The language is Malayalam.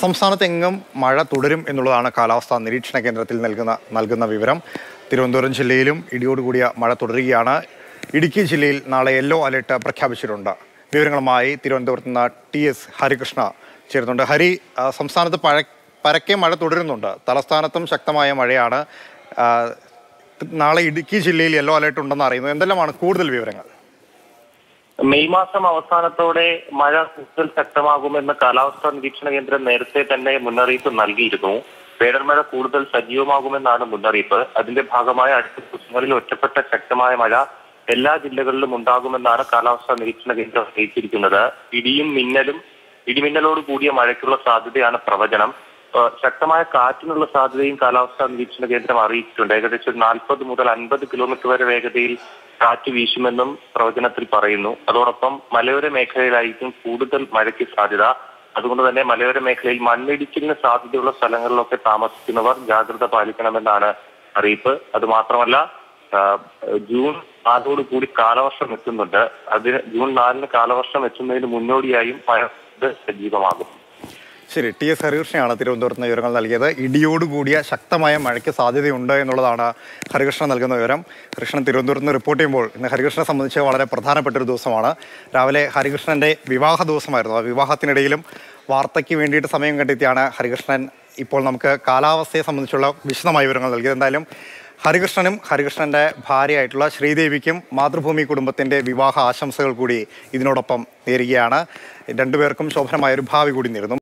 സംസ്ഥാനത്തെങ്ങും മഴ തുടരും എന്നുള്ളതാണ് കാലാവസ്ഥാ നിരീക്ഷണ കേന്ദ്രത്തിൽ നൽകുന്ന നൽകുന്ന വിവരം തിരുവനന്തപുരം ജില്ലയിലും ഇടിയോടുകൂടിയ മഴ തുടരുകയാണ് ഇടുക്കി ജില്ലയിൽ നാളെ യെല്ലോ അലർട്ട് പ്രഖ്യാപിച്ചിട്ടുണ്ട് വിവരങ്ങളുമായി തിരുവനന്തപുരത്ത് നിന്ന് ടി എസ് ഹരികൃഷ്ണ ചേരുന്നുണ്ട് ഹരി ആ, സംസ്ഥാനത്ത് പഴ പരക്കെ മഴ തുടരുന്നുണ്ട് തലസ്ഥാനത്തും ശക്തമായ മഴയാണ് ആ, നാളെ ഇടുക്കി ജില്ലയിൽ യെല്ലോ അലർട്ട് ഉണ്ടെന്ന് അറിയുന്നു എന്തെല്ലാമാണ് കൂടുതൽ വിവരങ്ങൾ മെയ് മാസം അവസാനത്തോടെ മഴ കൂടുതൽ ശക്തമാകുമെന്ന് കാലാവസ്ഥാ നിരീക്ഷണ കേന്ദ്രം നേരത്തെ തന്നെ മുന്നറിയിപ്പ് നൽകിയിരുന്നു വേനൽമഴ കൂടുതൽ സജീവമാകുമെന്നാണ് മുന്നറിയിപ്പ് അതിന്റെ ഭാഗമായി അടുത്ത ദിവസങ്ങളിൽ ഒറ്റപ്പെട്ട ശക്തമായ മഴ എല്ലാ ജില്ലകളിലും ഉണ്ടാകുമെന്നാണ് കാലാവസ്ഥാ നിരീക്ഷണ കേന്ദ്രം അറിയിച്ചിരിക്കുന്നത് ഇടിയും മിന്നലും ഇടിമിന്നലോട് കൂടിയ മഴയ്ക്കുള്ള സാധ്യതയാണ് പ്രവചനം ഏഹ് ശക്തമായ കാറ്റിനുള്ള സാധ്യതയും കാലാവസ്ഥാ നിരീക്ഷണ കേന്ദ്രം അറിയിച്ചിട്ടുണ്ട് ഏകദേശം നാൽപ്പത് മുതൽ അൻപത് കിലോമീറ്റർ വരെ വേഗതയിൽ കാറ്റ് വീശുമെന്നും പ്രവചനത്തിൽ പറയുന്നു അതോടൊപ്പം മലയോര മേഖലയിലായിരിക്കും കൂടുതൽ മഴയ്ക്ക് സാധ്യത അതുകൊണ്ട് തന്നെ മലയോര മേഖലയിൽ മണ്ണിടിച്ചിലിന് സാധ്യതയുള്ള സ്ഥലങ്ങളിലൊക്കെ താമസിക്കുന്നവർ ജാഗ്രത പാലിക്കണമെന്നാണ് അറിയിപ്പ് അത് മാത്രമല്ല ആഹ് ജൂൺ നാലോട് കൂടി കാലവർഷം എത്തുന്നുണ്ട് അതിന് ജൂൺ നാലിന് കാലവർഷം എത്തുന്നതിന് മുന്നോടിയായും മഴ സജീവമാകും ശരി ടി എസ് ഹരികൃഷ്ണയാണ് തിരുവനന്തപുരത്ത് നിന്ന് വിവരങ്ങൾ നൽകിയത് ഇടിയോടുകൂടിയ ശക്തമായ മഴയ്ക്ക് സാധ്യതയുണ്ട് എന്നുള്ളതാണ് ഹരികൃഷ്ണൻ നൽകുന്ന വിവരം ഹരികൃഷ്ണൻ തിരുവനന്തപുരത്ത് നിന്ന് റിപ്പോർട്ട് ചെയ്യുമ്പോൾ ഇന്ന് ഹരികൃഷ്ണനെ സംബന്ധിച്ച് വളരെ പ്രധാനപ്പെട്ട ഒരു ദിവസമാണ് രാവിലെ ഹരികൃഷ്ണന്റെ വിവാഹ ദിവസമായിരുന്നു ആ വിവാഹത്തിനിടയിലും വാർത്തയ്ക്ക് വേണ്ടിയിട്ട് സമയം കണ്ടെത്തിയാണ് ഹരികൃഷ്ണൻ ഇപ്പോൾ നമുക്ക് കാലാവസ്ഥയെ സംബന്ധിച്ചുള്ള വിശദമായ വിവരങ്ങൾ നൽകിയത് എന്തായാലും ഹരികൃഷ്ണനും ഹരികൃഷ്ണന്റെ ഭാര്യയായിട്ടുള്ള ശ്രീദേവിക്കും മാതൃഭൂമി കുടുംബത്തിന്റെ വിവാഹ ആശംസകൾ കൂടി ഇതിനോടൊപ്പം നേരുകയാണ് രണ്ടുപേർക്കും ശോഭനമായ ഒരു ഭാവി കൂടി നേരുന്നു